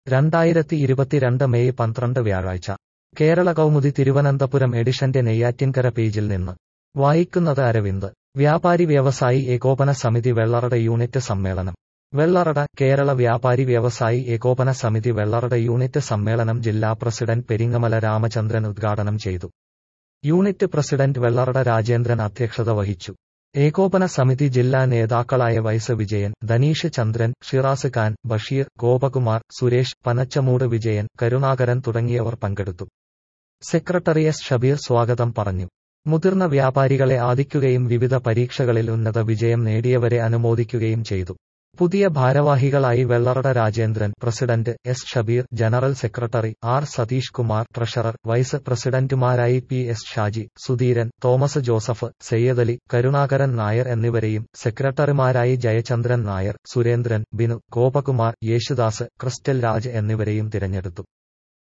രണ്ടായിരത്തി ഇരുപത്തിരണ്ട് മെയ് പന്ത്രണ്ട് വ്യാഴാഴ്ച കേരള കൗമുദി തിരുവനന്തപുരം എഡിഷന്റെ നെയ്യാറ്റിൻകര പേജിൽ നിന്ന് വായിക്കുന്നത് അരവിന്ദ് വ്യാപാരി വ്യവസായി ഏകോപന സമിതി വെള്ളറട യൂണിറ്റ് സമ്മേളനം വെള്ളറട കേരള വ്യാപാരി വ്യവസായി ഏകോപന സമിതി വെള്ളറട യൂണിറ്റ് സമ്മേളനം ജില്ലാ പ്രസിഡന്റ് പെരിങ്ങമല രാമചന്ദ്രൻ ഉദ്ഘാടനം ചെയ്തു യൂണിറ്റ് പ്രസിഡന്റ് വെള്ളറട രാജേന്ദ്രൻ അധ്യക്ഷത വഹിച്ചു ഏകോപന സമിതി ജില്ലാ നേതാക്കളായ വൈസ് വിജയൻ ധനീഷ് ചന്ദ്രൻ ഷിറാസ് ഖാൻ ബഷീർ ഗോപകുമാർ സുരേഷ് പനച്ചമൂട് വിജയൻ കരുണാകരൻ തുടങ്ങിയവർ പങ്കെടുത്തു സെക്രട്ടറി എസ് ഷബീർ സ്വാഗതം പറഞ്ഞു മുതിർന്ന വ്യാപാരികളെ ആദിക്കുകയും വിവിധ പരീക്ഷകളിൽ ഉന്നത വിജയം നേടിയവരെ അനുമോദിക്കുകയും ചെയ്തു പുതിയ ഭാരവാഹികളായി Vellarada Rajendran president S Shabeer general secretary R Satheesh Kumar treasurer vice പ്രസിഡന്റുമാരായി പി എസ് ഷാജി സുധീരൻ തോമസ് ജോസഫ് സയ്യദലി കരുണാകരൻ നായർ എന്നിവരെയും സെക്രട്ടറിമാരായി ജയചന്ദ്രൻ നായർ സുരേന്ദ്രൻ ബിനു ഗോപകുമാർ യേശുദാസ് ക്രിസ്റ്റൽ രാജ് എന്നിവരെയും തിരഞ്ഞെടുത്തു